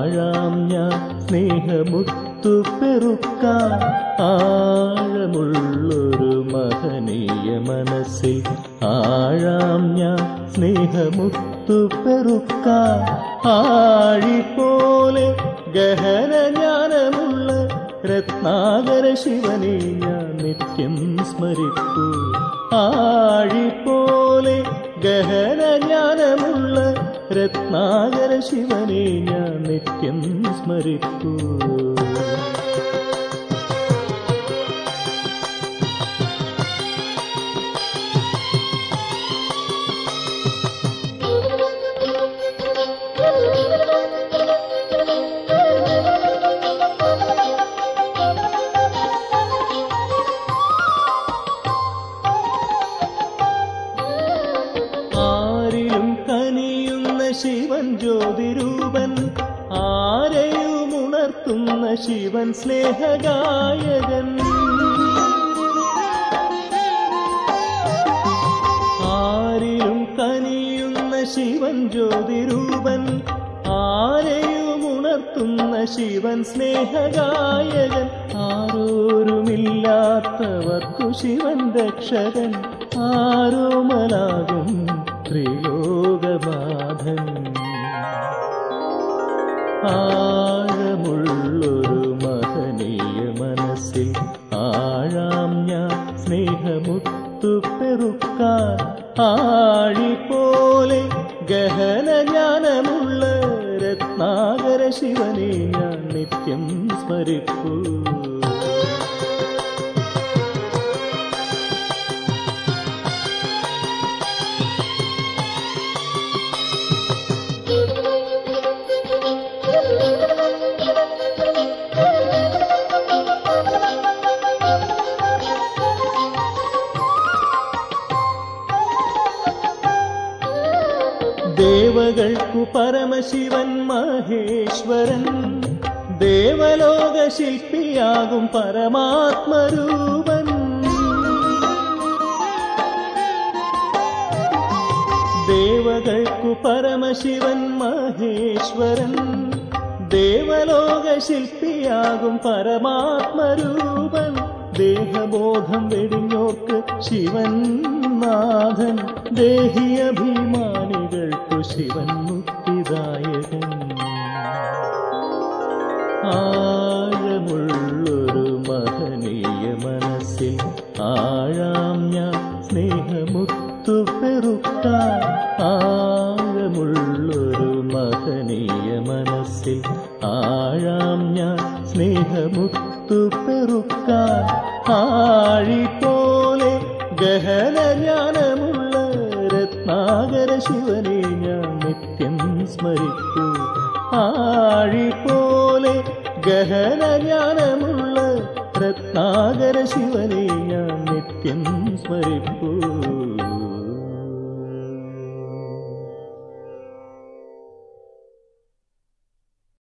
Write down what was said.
ആഴാം ഞാൻ സ്നേഹമുത്തു പെറുക്കാൻ ആഴമുള്ളൊരു മഹനീയ മനസ്സിൽ ആഴാം ഞാൻ സ്നേഹമുത്തു പെറുക്കാൻ ആഴി പോലെ ഗഹന ജ്ഞാനമുള്ള രത്നാകര ശിവനെ ഞാൻ നിത്യം സ്മരിപ്പൂ ആഴി പോലെ ഗഹന ജ്ഞാനമുള്ള രത്നാകര ശിവനെ ഞാൻ നിത്യം സ്മരിപ്പൂ ആരിലും കനിയുന്ന ശിവൻ ജ്യോതിരൂപൻ ആരെയും ഉണർത്തുന്ന ശിവൻ സ്നേഹഗായകൻ ആരിലും കനിയുന്ന ശിവൻ ജ്യോതിരൂപൻ ആരെയും ഉണർത്തുന്ന ശിവൻ സ്നേഹഗായകൻ ആരോരുമില്ലാത്തവർക്കു ശിവൻ രക്ഷകൻ ആരോമലാകും ത്രിലോകനാഥൻ ആഴമുള്ളൊരു മഹനീയ മനസ്സിൽ ആഴാം ഞാൻ സ്നേഹമുത്തു പെറുക്കാൻ ആഴി പോലെ ഗഹന ജ്ഞാനമുള്ള രത്നാകര ശിവനെ ഞാൻ നിത്യം സ്മരിപ്പൂ ദേവകൾക്കു പരമശിവൻ മഹേശ്വരൻ ദേവലോക ശില്പിയാകും പരമാത്മരൂപൻ ദേവകൾക്കു പരമശിവൻ മഹേശ്വരൻ ദേവലോക ശില്പിയാകും പരമാത്മരൂപൻ ദേഹബോധം വെടിഞ്ഞോർക്ക് ശിവൻ നാഥൻ ദേഹിയഭിമാനികൾക്കു ശിവൻ മുക്തിദായകൻ ആഴമുള്ളൊരു മഹനീയ മനസ്സിൽ ആഴാം ഞാൻ സ്നേഹമുത്തു പെറുക്കാൻ ആഴമുള്ളൊരു മഹനീയ മനസ്സിൽ ആഴാം ഞാൻ സ്നേഹമുത്തു പെറുക്കാൻ ആഴി പോലെ ഗഹന ജ്ഞാനമുള്ള രത്നാകര ശിവനെ ഞാൻ നിത്യം സ്മരിക്കൂ ആഴി പോലെ ഗഹന ജ്ഞാനമുള്ള രത്നാകര ശിവനെ ഞാൻ നിത്യം സ്മരിപ്പൂ